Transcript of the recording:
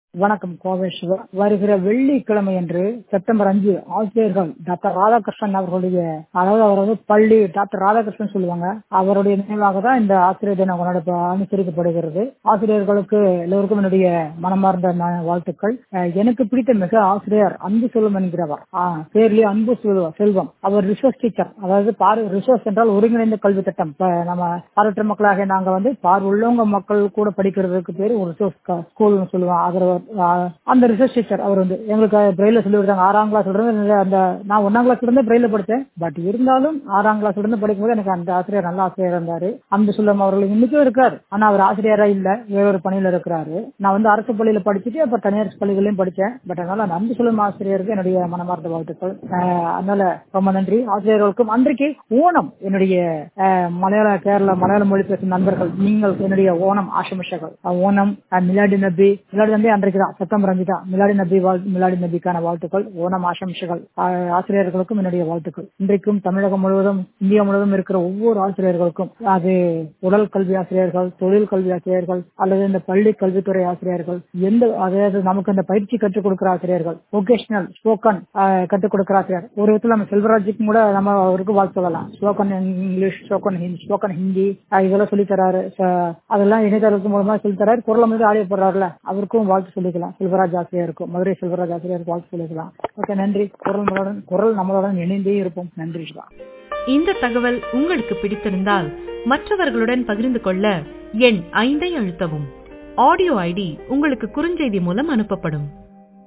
வணக்கம் கோவை சிவா வருகிற வெள்ளிக்கிழமை அன்று செப்டம்பர் அஞ்சு ஆசிரியர்கள் டாக்டர் ராதாகிருஷ்ணன் அவர்களுடைய அதாவது அவர் வந்து பள்ளி டாக்டர் ராதாகிருஷ்ணன் சொல்லுவாங்க அவருடைய நினைவாக தான் இந்த ஆசிரியர் தினம் கொண்டாட அனுசரிக்கப்படுகிறது ஆசிரியர்களுக்கு எல்லோருக்கும் என்னுடைய மனமார்ந்த ந- வாழ்த்துக்கள் அஹ் எனக்கு பிடித்த மிக ஆசிரியர் அன்பு செல்வம் என்கிறவர் ஆஹ் பேர்லயே அன்பு செல்வம் செல்வம் அவர் ரிசோர்ஸ் டீச்சர் அதாவது பார் ரிசோர்ஸ் என்றால் ஒருங்கிணைந்த கல்வி திட்டம் இப்ப நம்ம பார்வையற்ற மக்களாக நாங்க வந்து பார்வையுள்ளவங்க மக்கள் கூட படிக்கிறதுக்கு பேரு ஒரு ரிசோர்ஸ் ஸ்கூல்னு சொல்லுவோம் அவர் ஆஹ் அந்த ரிசர்ச் டீச்சர் அவர் வந்து எங்களுக்கு பிரெயில சொல்லி கொடுத்தாங்க ஆறாம் கிளாஸ் இருந்து அந்த நான் ஒன்னாம் கிளாஸ்ல இருந்து பிரெயில படித்தேன் பட் இருந்தாலும் ஆறாம் கிளாஸ்ல இருந்து படிக்கும்போது எனக்கு அந்த ஆசிரியர் நல்ல ஆசிரியர் இருந்தாரு அன்பு சொல்லம் அவர்கள் இன்னைக்கும் இருக்காரு ஆனா அவர் ஆசிரியரா இல்ல வேறொரு பணியில இருக்கிறாரு நான் வந்து அரசு பள்ளியில படிச்சுட்டு அப்புறம் தனியார் பள்ளிகளையும் படிச்சேன் பட் அதனால அந்த அன்பு சொல்லும் ஆசிரியருக்கு என்னுடைய மனமார்ந்த வாழ்த்துக்கள் ஆஹ் அதனால ரொம்ப நன்றி ஆசிரியர்களுக்கும் அன்றைக்கு ஓணம் என்னுடைய ஆஹ் மலையாள கேரள மலையாள மொழி பேசும் நண்பர்கள் நீங்கள் என்னுடைய ஓணம் ஆசமிஷர்கள் ஓணம் ஆஹ் மிலாடி நபி மிலாடி நபி அன்றைக்கு தான் செப்டம்பர் அஞ்சு தான் மிலாடி நபி வாழ் மிலாடி நபிக்கான வாழ்த்துக்கள் ஓணம் ஆசமிஷகள் ஆஹ் ஆசிரியர்களுக்கும் என்னுடைய வாழ்த்துக்கள் இன்றைக்கும் தமிழகம் முழுவதும் இந்தியா முழுவதும் இருக்கிற ஒவ்வொரு ஆசிரியர்களுக்கும் அது உடல் கல்வி ஆசிரியர்கள் தொழில் கல்வி ஆசிரியர்கள் அல்லது இந்த பள்ளி கல்வித்துறை ஆசிரியர்கள் எந்த அதாவது நமக்கு இந்த பயிற்சி கற்றுக் கொடுக்கிற ஆசிரியர்கள் வொகேஷனல் ஸ்போக்கன் கற்றுக் கொடுக்கிற ஆசிரியர் ஒரு விதத்துல நம்ம செல்வராஜுக்கும் கூட நம்ம அவருக்கு வாழ்த்து சொல்லலாம் spoken English spoken Hindi spoken Hindi ஆஹ் இதெல்லாம் சொல்லி தராரு ச- அதெல்லாம் இணையதளத்து மூலமா சொல்லி தராரு குரல் வந்து ஆடியோ போடுறாருல அவருக்கும் வாழ்த்து சொல்லிக்கலாம் செல்வராஜ் ஆசிரியருக்கும் மதுரை செல்வராஜ் ஆசிரியருக்கு வாழ்த்து சொல்லிக்கலாம் ஓகே நன்றி குரல் நம்மளுடன் குரல் நம்மளுடன் இணைந்தே இருப்போம் நன்றி சிவா இந்த தகவல் உங்களுக்கு பிடித்திருந்தால் மற்றவர்களுடன் பகிர்ந்து கொள்ள எண் ஐந்தை அழுத்தவும் ஆடியோ ஐடி உங்களுக்கு குறுஞ்செய்தி மூலம் அனுப்பப்படும்